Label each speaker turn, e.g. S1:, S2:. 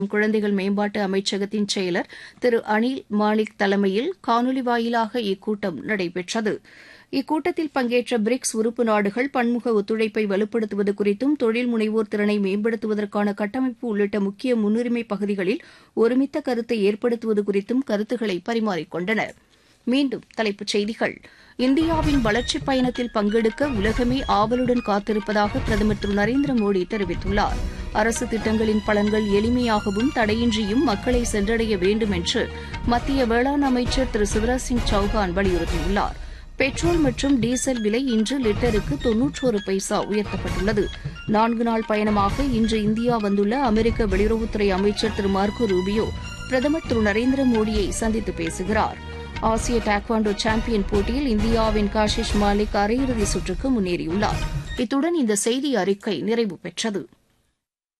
S1: குழந்தைகள் மேம்பாட்டு அமைச்சகத்தின் செயலர் திரு அனில் மாலிக் தலைமையில் காணொலி வாயிலாக இக்கூட்டம் நடைபெற்றது இக்கூட்டத்தில் பங்கேற்ற பிரிக்ஸ் உறுப்பு நாடுகள் பன்முக ஒத்துழைப்பை வலுப்படுத்துவது குறித்தும் தொழில் முனைவோர் திறனை மேம்படுத்துவதற்கான கட்டமைப்பு உள்ளிட்ட முக்கிய முன்னுரிமை பகுதிகளில் ஒருமித்த கருத்தை ஏற்படுத்துவது குறித்தும் கருத்துக்களை பரிமாறிக்கொண்டன மீண்டும் தலைப்புச் செய்திகள் இந்தியாவின் வளர்ச்சிப் பயணத்தில் பங்கெடுக்க உலகமே ஆவலுடன் காத்திருப்பதாக பிரதமர் திரு நரேந்திர மோடி தெரிவித்துள்ளார் அரசு திட்டங்களின் பலன்கள் எளிமையாகவும் தடையின்றியும் மக்களை சென்றடைய வேண்டும் என்று மத்திய வேளாண் அமைச்சர் திரு சிவராஜ் சிங் சௌஹான் வலியுறுத்தியுள்ளார் பெட்ரோல் மற்றும் டீசல் விலை இன்று லிட்டருக்கு தொன்னூற்றோரு பைசா உயர்த்தப்பட்டுள்ளது நான்கு நாள் பயணமாக இன்று இந்தியா வந்துள்ள அமெரிக்க வெளியுறவுத்துறை அமைச்சர் திரு மார்கோ ரூபியோ பிரதமர் திரு நரேந்திர மோடியை சந்தித்து பேசுகிறார் ஆசிய டாக்வாண்டோ சாம்பியன் போட்டியில் இந்தியாவின் காஷிஷ் மாலிக் அரையிறுதி சுற்றுக்கு முன்னேறியுள்ளார் இத்துடன் இந்த செய்தி அறிக்கை நிறைவு பெற்றது